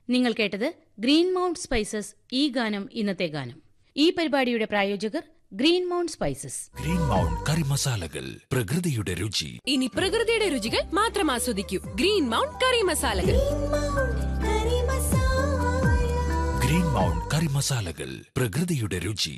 നിങ്ങൾ കേട്ടത് green mount spices ഈ ഗാനം ഇന്നത്തെ ഗാനം ഈ പരിപാടിയുടെ പ്രായോജകർ green mount spices green mount curry മസാലകൾ പ്രകൃതിയുടെ രുചി ഇനി പ്രകൃതിയുടെ രുചികൾ മാത്രം ആസ്വദിക്കൂ ഗ്രീൻ മൗണ്ട് കറി മസാലകൾ ഗ്രീൻ മൗണ്ട് കറി മസാലകൾ പ്രകൃതിയുടെ രുചി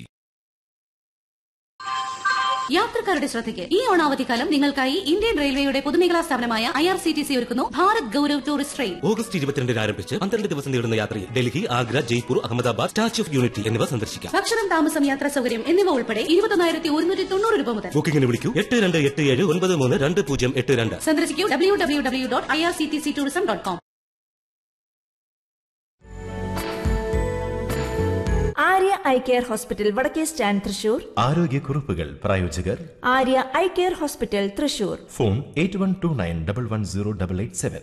യാത്രക്കാരുടെ ശ്രദ്ധയ്ക്ക് ഈ ഓണാവധിക്കാലം നിങ്ങൾക്കായി ഇന്ത്യൻ റെയിൽവേയുടെ പൊതുമേഖലാ സ്ഥാപനമായ I R C T C ഒരുക്കുന്നു Bharat Gaurav tourist train August ഇരുപത്തിരണ്ടിന് ആരംഭിച്ച് പന്ത്രണ്ട് ദിവസം നീളുന്ന യാത്രയിൽ Delhi Agra Jaipur Ahmedabad statue of unity എന്നിവ സന്ദർശിക്കാം ഭക്ഷണം താമസം യാത്രാ സൗകര്യം എന്നിവ ഉൾപ്പെടെ ഇരുപത്തൊന്നായിരത്തി ഒരുന്നൂറ്റി തൊണ്ണൂറ് രൂപ മുതൽ ബുക്കിംഗിന് വിളിക്കൂ എട്ട് രണ്ട് എട്ട് ഏഴ് ഒൻപത് മൂന്ന് രണ്ട് പൂജ്യം എട്ട് രണ്ട് സന്ദർശിക്കൂ W W W dot I R C T C tourism dot com Arya eye care hospital വടക്കേ സ്റ്റാൻഡ് തൃശൂർ ആരോഗ്യക്കുറിപ്പുകൾ പ്രായോജകർ Arya eye care hospital Thrissur phone eight one two nine double one zero double eight seven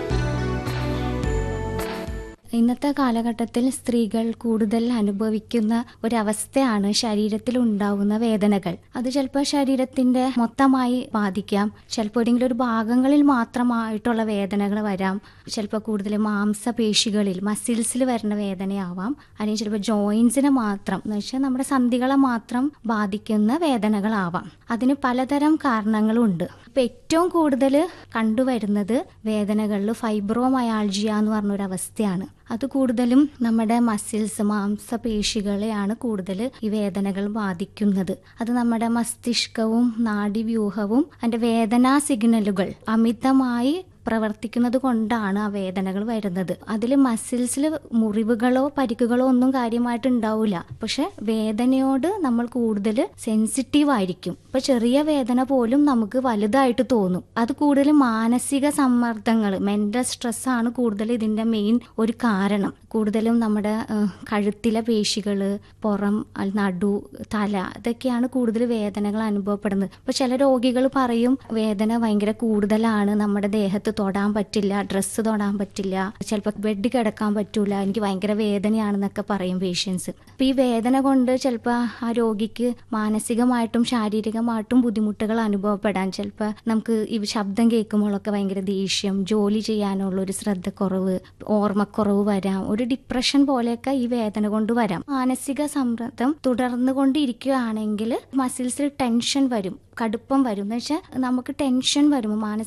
ഇന്നത്തെ കാലഘട്ടത്തിൽ സ്ത്രീകൾ കൂടുതൽ അനുഭവിക്കുന്ന ഒരവസ്ഥയാണ് ശരീരത്തിൽ ഉണ്ടാവുന്ന വേദനകൾ അത് ചിലപ്പോൾ ശരീരത്തിന്റെ മൊത്തമായി ബാധിക്കാം ചിലപ്പോൾ ഏതെങ്കിലും ഒരു ഭാഗങ്ങളിൽ മാത്രമായിട്ടുള്ള വേദനകൾ വരാം ചിലപ്പോൾ കൂടുതൽ മാംസപേശികളിൽ മസിൽസിൽ വരുന്ന വേദനയാവാം അല്ലെങ്കിൽ ചിലപ്പോൾ ജോയിൻസിനെ മാത്രം എന്ന് വെച്ചാൽ നമ്മുടെ സന്ധികളെ മാത്രം ബാധിക്കുന്ന വേദനകളാവാം അതിന് പലതരം കാരണങ്ങളുണ്ട് ഇപ്പൊ ഏറ്റവും കൂടുതൽ കണ്ടുവരുന്നത് വേദനകളിൽ ഫൈബ്രോമയാൾജിയ എന്ന് പറഞ്ഞൊരു അവസ്ഥയാണ് അത് കൂടുതലും നമ്മുടെ മസിൽസ് മാംസപേശികളെയാണ് കൂടുതൽ ഈ വേദനകൾ ബാധിക്കുന്നത് അത് നമ്മുടെ മസ്തിഷ്കവും നാഡീവ്യൂഹവും അതിന്റെ വേദനാ സിഗ്നലുകൾ അമിതമായി പ്രവർത്തിക്കുന്നത് കൊണ്ടാണ് ആ വേദനകൾ വരുന്നത് അതിൽ മസിൽസിൽ മുറിവുകളോ പരിക്കുകളോ ഒന്നും കാര്യമായിട്ട് ഉണ്ടാവില്ല പക്ഷെ വേദനയോട് നമ്മൾ കൂടുതൽ സെൻസിറ്റീവ് ആയിരിക്കും ഇപ്പൊ ചെറിയ വേദന പോലും നമുക്ക് വലുതായിട്ട് തോന്നും അത് കൂടുതൽ മാനസിക സമ്മർദ്ദങ്ങൾ മെന്റൽ സ്ട്രെസ് ആണ് കൂടുതൽ ഇതിന്റെ മെയിൻ ഒരു കാരണം കൂടുതലും നമ്മുടെ ഏഹ്, കഴുത്തിലെ പേശികള് പുറം അൽ- നടു തല ഇതൊക്കെയാണ് കൂടുതൽ വേദനകൾ അനുഭവപ്പെടുന്നത് ഇപ്പൊ ചില രോഗികൾ പറയും വേദന ഭയങ്കര കൂടുതലാണ് നമ്മുടെ ദേഹത്ത് തൊടാൻ പറ്റില്ല ഡ്രസ്സ് തൊടാൻ പറ്റില്ല ചിലപ്പോൾ ബെഡ് കിടക്കാൻ പറ്റൂല എനിക്ക് ഭയങ്കര വേദനയാണെന്നൊക്കെ പറയും പേഷ്യൻസ് അപ്പൊ ഈ വേദന കൊണ്ട് ചിലപ്പോൾ ആ രോഗിക്ക് മാനസികമായിട്ടും ശാരീരികമായിട്ടും ബുദ്ധിമുട്ടുകൾ അനുഭവപ്പെടാൻ ചിലപ്പോൾ നമുക്ക് ഈ ശബ്ദം കേൾക്കുമ്പോഴൊക്കെ ഭയങ്കര ദേഷ്യം ജോലി ചെയ്യാനുള്ള ഒരു ശ്രദ്ധക്കുറവ് ഓർമ്മക്കുറവ് വരാം ഒരു ഡിപ്രഷൻ പോലെയൊക്കെ ഈ വേദന കൊണ്ട് വരാം മാനസിക സമ്മർദ്ദം തുടർന്നു കൊണ്ടിരിക്കുകയാണെങ്കിൽ മസിൽസിൽ ടെൻഷൻ വരും കടുപ്പം വരും എന്ന് വെച്ചാൽ നമുക്ക് ടെൻഷൻ വരുമ്പോൾ മാനസിക